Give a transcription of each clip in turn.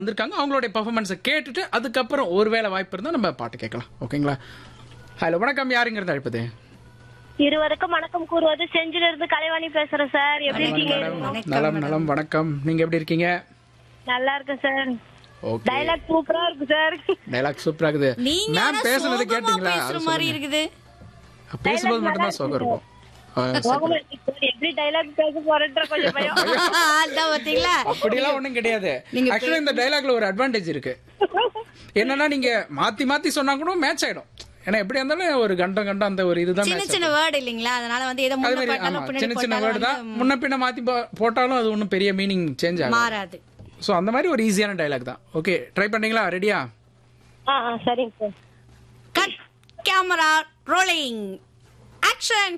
வந்திருக்காங்க அவங்களுடைய பெர்ஃபார்மன்ஸை கேட்டுட்டு அதுக்கப்புறம் ஒருவேளை வாய்ப்பு இருந்தால் நம்ம பாட்டு கேட்கலாம் ஓகேங்களா ஹலோ வணக்கம் யாருங்கிறது அழைப்பது இருவருக்கும் வணக்கம் கூறுவது செஞ்சில இருந்து கலைவாணி பேசுறேன் சார் எப்படி இருக்கீங்க மேடம் நலம் நலம் வணக்கம் நீங்க எப்படி இருக்கீங்க நல்லா இருக்கேன் சார் ஓகே டைலாக் சூப்பரா இருக்கு சார் டைலாக் சூப்பரா இருக்குது நீங்க மேம் ஆனா பேசுனது சோகமா கேட்டீங்களா பேசுற அது மாதிரி சொல்லுங்க. இருக்குது பேசும்போது மட்டும்தான் சோகம் இருக்கும் ஆ, சரி. சோகமா இருக்கு சார். எப்படி டைலாக் பேச போறேன்ற கொஞ்சம் பயம் அதான் பாத்தீங்களா அப்படியெல்லாம் ஒண்ணும் கிடையாது ஆக்சுவலா இந்த டைலாக்ல ஒரு அட்வான்டேஜ் இருக்கு என்னன்னா நீங்க மாத்தி மாத்தி சொன்னா கூட மேட்ச் ஆயிடும் ஏன்னா எப்படி இருந்தாலும் ஒரு கண்டம் கண்டம் அந்த ஒரு இதுதான் சின்ன match சின்ன வேர்டு இல்லைங்களா அதனால வந்து எதை அது முன்ன மாதிரி போட்டாலும் ஆமா பின்னாடி சின்ன சின்ன வேர்டு தான் போட்டாலும் முன்ன பின்ன மாத்தி போ- போட்டாலும் அது ஒன்றும் பெரிய மீனிங் சேஞ்ச் ஆகும் மாறாது ஸோ அந்த மாதிரி ஒரு ஈஸியான டைலாக் தான் ஓகே ட்ரை பண்ணீங்களா ரெடியா ஆ ஆ, சரிங்க sir cut camera rolling action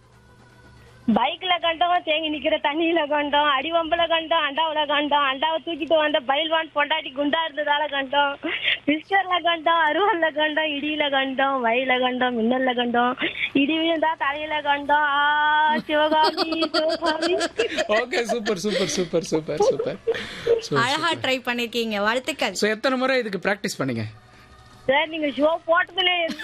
பைக்ல கண்டோம் தேங்கி நிக்கிற தண்ணியில கண்டோம் அடிவம்புல கண்டோம் அண்டாவுல கண்டோம் அண்டாவை தூக்கிட்டு வந்த பைல்வான் பொண்டாட்டி குண்டா இருந்ததால கண்டோம் பிஸ்கர்ல கண்டோம் அருவல்ல கண்டோம் இடியில கண்டோம் வயல கண்டோம் மின்னல்ல கண்டோம் இடி விழுந்தா தலையில கண்டோம் ஆ Sivakami Sivakami okay super super super super super அழகா ட்ரை பண்ணிருக்கீங்க வாழ்த்துக்கள் ஸோ எத்தனை முறை இதுக்கு ப்ராக்டிஸ் பண்ணீங்க சார் நீங்க ஷோ போட்டதுல இருந்து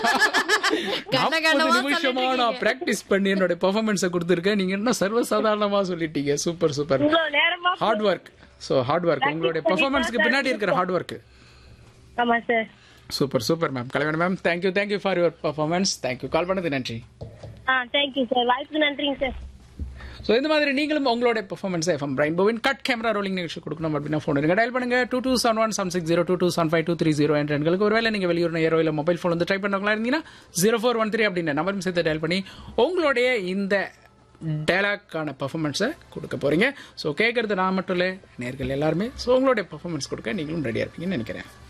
கண்ட நாற்பது கண்டமா நிமிஷமா நான் ப்ராக்டிஸ் பண்ணி என்னோட பெர்ஃபார்மன்ஸை கொடுத்துருக்கேன் நீங்க என்ன சர்வசாதாரணமா சொல்லிட்டீங்க சூப்பர் சூப்பர் இவ்வளவு நேரமா hard work so hard work உங்களுடைய பெர்ஃபார்மன்ஸ்க்கு பின்னாடி இருக்கிற ஹார்ட் ஒர்க் ஆமா சார் சூப்பர் சூப்பர் மேம் கல்யாணம் ma'am thank you thank you for your performance thank you call பண்ணது நன்றி ஆ தேங்க்யூ சார் வாய்ப்புக்கு நன்றிங்க சார் ஸோ இந்த மாதிரி நீங்களும் உங்களோட பெர்ஃபார்மன்ஸ் எஃப்எம் ரெயின்போவின் கட் கேமரா ரோலிங் நிகழ்ச்சி கொடுக்கணும் அப்படின்னா ஃபோன் இருங்க டயல் பண்ணுங்க two two seven one seven six zero two two seven five two three zero என்ற எண்களுக்கு ஒருவேளை நீங்கள் வெளியூர் நேரோ இல்லை மொபைல் ஃபோன் வந்து ட்ரை பண்ணவங்களா இருந்தீங்கன்னா ஜீரோ ஃபோர் ஒன் த்ரீ அப்படின்ற நம்பரும் சேர்த்து டயல் பண்ணி உங்களுடைய இந்த டைலாக்கான பர்ஃபார்மன்ஸை கொடுக்க போறீங்க ஸோ கேட்கறது நான் மட்டும் இல்லை நேர்கள் எல்லாருமே ஸோ உங்களுடைய பர்ஃபார்மன்ஸ் கொடுக்க நீங்களும் ரெடியாக இருப்பீங்கன்னு நினைக்கிறேன்